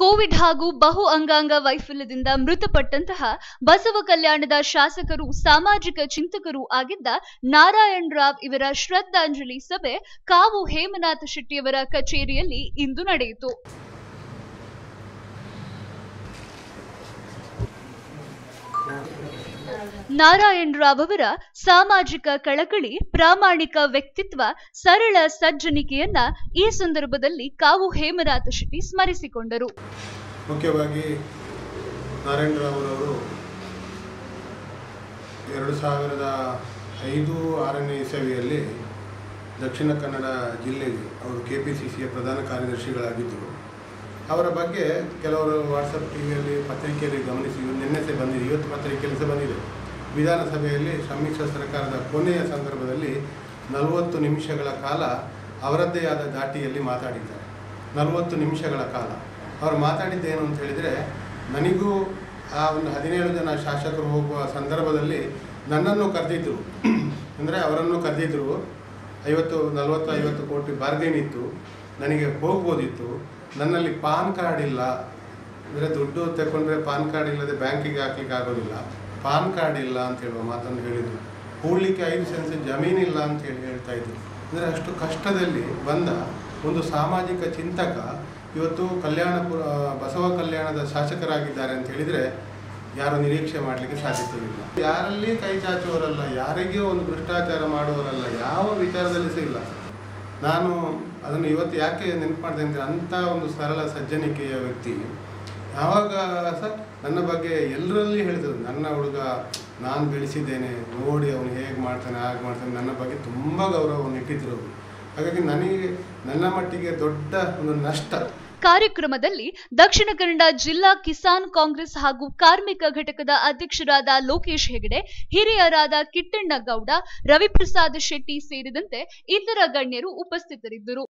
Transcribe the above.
Covid ಹಾಗೂ ಬಹು ಅಂಗಾಂಗ ವೈಫಲ್ಯದಿಂದ ಮೃತಪಟ್ಟಂತಹ ಬಸವ ಕಲ್ಯಾಣದ ಶಾಸಕರು ಸಾಮಾಜಿಕ ಚಿಂತಕರೂ ಆಗಿದ್ದ ನಾರಾಯಣ್ ರಾವ್ ಇವರ ಶ್ರದ್ಧಾಂಜಲಿ ಸಭೆ ಕಾವು ಹೇಮನಾಥ ಶೆಟ್ಟಿಯವರ ಕಚೇರಿಯಲ್ಲಿ ಇಂದು ನಡೆಯಿತು ನಾರಾಯಣ್ ರಾವ್ ಅವರ ಸಾಮಾಜಿಕ ಕಳಕಳಿ ಪ್ರಾಮಾಣಿಕ ವ್ಯಕ್ತಿತ್ವ ಸರಳ ಸಜ್ಜನಿಕೆಯನ್ನ ಈ ಸಂದರ್ಭದಲ್ಲಿ ಕಾವು ಹೇಮನಾಥ ಶೆಟ್ಟಿ ಸ್ಮರಿಸಿಕೊಂಡರು ಮುಖ್ಯವಾಗಿ ನಾರಾಯಣ ರಾವ್ರವರು ಎರಡು ಸಾವಿರದ ಐದು ಆರನೇ ಇಸವಿಯಲ್ಲಿ ದಕ್ಷಿಣ ಕನ್ನಡ ಜಿಲ್ಲೆಗೆ ಅವರು ಕೆ ಪಿ ಸಿ ಸಿಯ ಪ್ರಧಾನ ಕಾರ್ಯದರ್ಶಿಗಳಾಗಿದ್ದರು ಅವರ ಬಗ್ಗೆ ಕೆಲವರು ವಾಟ್ಸಪ್ ಟಿ ವಿಯಲ್ಲಿ ಪತ್ರಿಕೆಯಲ್ಲಿ ಗಮನಿಸಿ ನಿನ್ನೆ ಸಹ ಬಂದಿದೆ ಇವತ್ತು ಪತ್ರಿಕೆಯಲ್ಲಿ ಸಹ ಬಂದಿದೆ ವಿಧಾನಸಭೆಯಲ್ಲಿ ಸಮ್ಮಿಶ್ರ ಸರ್ಕಾರದ ಕೊನೆಯ ಸಂದರ್ಭದಲ್ಲಿ ನಲವತ್ತು ನಿಮಿಷಗಳ ಕಾಲ ಅವರದ್ದೇ ಆದ ದಾಟಿಯಲ್ಲಿ ಮಾತಾಡಿದ್ದಾರೆ ನಲವತ್ತು ನಿಮಿಷಗಳ ಕಾಲ ಅವರು ಮಾತಾಡಿದ್ದೇನು ಅಂತ ಹೇಳಿದರೆ ನನಗೂ ಆ ಒಂದು ಹದಿನೇಳು ಜನ ಶಾಸಕರು ಹೋಗುವ ಸಂದರ್ಭದಲ್ಲಿ ನನ್ನನ್ನು ಕರೆದಿದ್ದರು ಅಂದರೆ ಅವರನ್ನು ಕರೆದಿದ್ದರು ಐವತ್ತು ನಲವತ್ತು ಐವತ್ತು ಕೋಟಿ ಬಾರ್ಗೇನ್ ಇತ್ತು ನನಗೆ ಹೋಗ್ಬೋದಿತ್ತು ನನ್ನಲ್ಲಿ ಪಾನ್ ಕಾರ್ಡ್ ಇಲ್ಲ ಅಂದರೆ ದುಡ್ಡು ತಗೊಂಡ್ರೆ ಪಾನ್ ಕಾರ್ಡ್ ಇಲ್ಲದೆ ಬ್ಯಾಂಕಿಗೆ ಹಾಕ್ಲಿಕ್ಕೆ ಆಗೋದಿಲ್ಲ ಪಾನ್ ಕಾರ್ಡ್ ಇಲ್ಲ ಅಂತ ಹೇಳುವ ಮಾತನ್ನು ಹೇಳಿದರು ಹೂಡ್ಲಿಕ್ಕೆ ಐದು ಸೆನ್ಸ್ ಜಮೀನಿಲ್ಲ ಅಂತ ಹೇಳಿ ಹೇಳ್ತಾ ಇದ್ರು ಅಂದರೆ ಅಷ್ಟು ಕಷ್ಟದಲ್ಲಿ ಬಂದ ಒಂದು ಸಾಮಾಜಿಕ ಚಿಂತಕ ಇವತ್ತು ಕಲ್ಯಾಣಪುರ ಬಸವ ಕಲ್ಯಾಣದ ಶಾಸಕರಾಗಿದ್ದಾರೆ ಅಂತ ಹೇಳಿದರೆ ಯಾರು ನಿರೀಕ್ಷೆ ಮಾಡಲಿಕ್ಕೆ ಸಾಧ್ಯತೆಯಿಲ್ಲ ಯಾರಲ್ಲಿ ಕೈ ಚಾಚುವವರಲ್ಲ ಯಾರಿಗೂ ಒಂದು ಭ್ರಷ್ಟಾಚಾರ ಮಾಡುವವರಲ್ಲ ಯಾವ ವಿಚಾರದಲ್ಲಿ ಸಹ ಇಲ್ಲ ನಾನು ಅದನ್ನು ಇವತ್ತು ಯಾಕೆ ನೆನಪು ಮಾಡಿದೆ ಅಂದರೆ ಅಂಥ ಒಂದು ಸರಳ ಸಜ್ಜನಿಕೆಯ ವ್ಯಕ್ತಿ ಯಾವಾಗ ಸಹ ನನ್ನ ಬಗ್ಗೆ ಎಲ್ಲರಲ್ಲಿ ಹೇಳಿದರು ನನ್ನ ಹುಡುಗ ನಾನು ಬೆಳೆಸಿದ್ದೇನೆ ನೋಡಿ ಅವನು ಹೇಗೆ ಮಾಡ್ತಾನೆ ಹಾಗೆ ಮಾಡ್ತಾನೆ ನನ್ನ ಬಗ್ಗೆ ತುಂಬ ಗೌರವವನ್ನು ಇಟ್ಟಿದ್ರು ಅವರು ಹಾಗಾಗಿ ನನಗೆ ನನ್ನ ಮಟ್ಟಿಗೆ ದೊಡ್ಡ ಒಂದು ನಷ್ಟ ಕಾರ್ಯಕ್ರಮದಲ್ಲಿ ದಕ್ಷಿಣ ಕನ್ನಡ ಜಿಲ್ಲಾ ಕಿಸಾನ್ ಕಾಂಗ್ರೆಸ್ ಹಾಗೂ ಕಾರ್ಮಿಕ ಘಟಕದ ಅಧ್ಯಕ್ಷರಾದ ಲೋಕೇಶ್ ಹೆಗಡೆ ಹಿರಿಯರಾದ ಕಿಟ್ಟಣ್ಣ ಗೌಡ ರವಿಪ್ರಸಾದ್ ಶೆಟ್ಟಿ ಸೇರಿದಂತೆ ಇತರ ಗಣ್ಯರು ಉಪಸ್ಥಿತರಿದ್ದರು